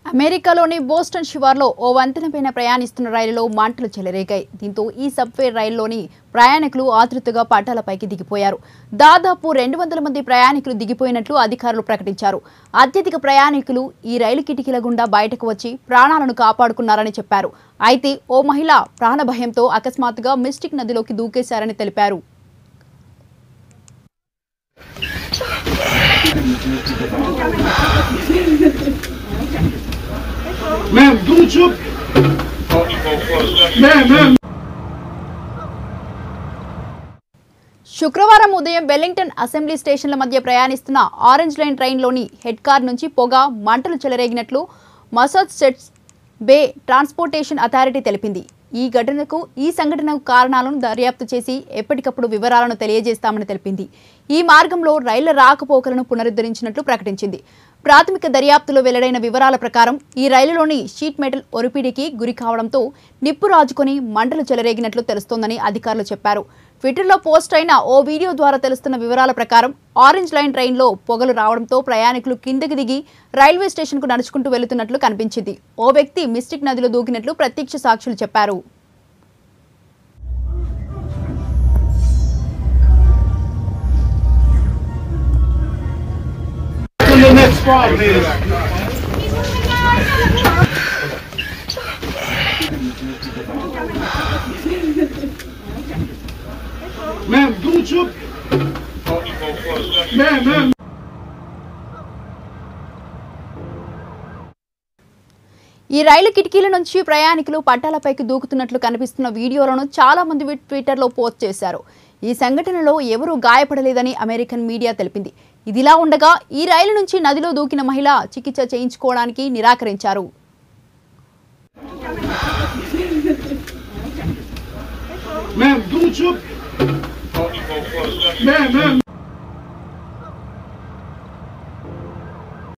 అమెరికాలోని బోస్టన్ శివార్లో ఓ వంతెనపైన ప్రయాణిస్తున్న రైలులో మంటలు చెలరేగాయి దీంతో ఈ సబ్వే రైల్లోని ప్రయాణికులు ఆతృతగా పట్టాలపైకి దిగిపోయారు దాదాపు రెండు వందల మంది ప్రయాణికులు దిగిపోయినట్లు అధికారులు ప్రకటించారు అత్యధిక ప్రయాణికులు ఈ రైలు కిటికీల గుండా బయటకు వచ్చి ప్రాణాలను కాపాడుకున్నారని చెప్పారు అయితే ఓ మహిళ ప్రాణభయంతో అకస్మాత్తుగా మిస్టిక్ నదిలోకి దూకేశారని తెలిపారు Ma'am, don't you? Ma'am, ma'am. శుక్రవారం ఉదయం వెల్లింగ్టన్ అసెంబ్లీ స్టేషన్ల మధ్య ప్రయాణిస్తున్న ఆరెంజ్ లైన్ ట్రైన్లోని హెడ్ కార్ నుంచి పొగ మంటలు చెలరేగినట్లు మసాచ్యుసెట్స్ బే ట్రాన్స్పోర్టేషన్ అథారిటీ తెలిపింది ఈ ఘటనకు ఈ సంఘటనకు కారణాలను దర్యాప్తు చేసి ఎప్పటికప్పుడు వివరాలను తెలియజేస్తామని తెలిపింది ఈ మార్గంలో రైళ్ల రాకపోకలను పునరుద్ధరించినట్లు ప్రకటించింది ప్రాథమిక దర్యాప్తులో వెల్లడైన వివరాల ప్రకారం ఈ రైలులోని షీట్ మెటల్ ఒరిపిడికి గురి కావడంతో నిప్పు రాజుకొని మంటలు చెలరేగినట్లు తెలుస్తోందని అధికారులు చెప్పారు ట్విట్టర్లో పోస్ట్ అయిన ఓ వీడియో ద్వారా తెలుస్తున్న వివరాల ప్రకారం ఆరెంజ్ లైన్ ట్రైన్లో పొగలు రావడంతో ప్రయాణికులు కిందకి దిగి రైల్వే స్టేషన్కు నడుచుకుంటూ వెళుతున్నట్లు కనిపించింది ఓ వ్యక్తి మిస్టిక్ నదిలో దూకినట్లు ప్రత్యక్ష సాక్షులు చెప్పారు To the next spot, please. Ma'am, don't you? Ma'am, ma'am. ఈ రైలు కిటికీల నుంచి ప్రయాణికులు పట్టాలపైకి దూకుతున్నట్లు కనిపిస్తున్న వీడియోలను చాలా మంది వి- ట్విట్టర్లో పోస్ట్ చేశారు ఈ సంఘటనలో ఎవరూ గాయపడలేదని అమెరికన్ మీడియా తెలిపింది ఇదిలా ఉండగా ఈ రైలు నుంచి నదిలో దూకిన మహిళ చికిత్స చేయించుకోవడానికి నిరాకరించారు Ma'am, don't you? Ma'am, ma'am.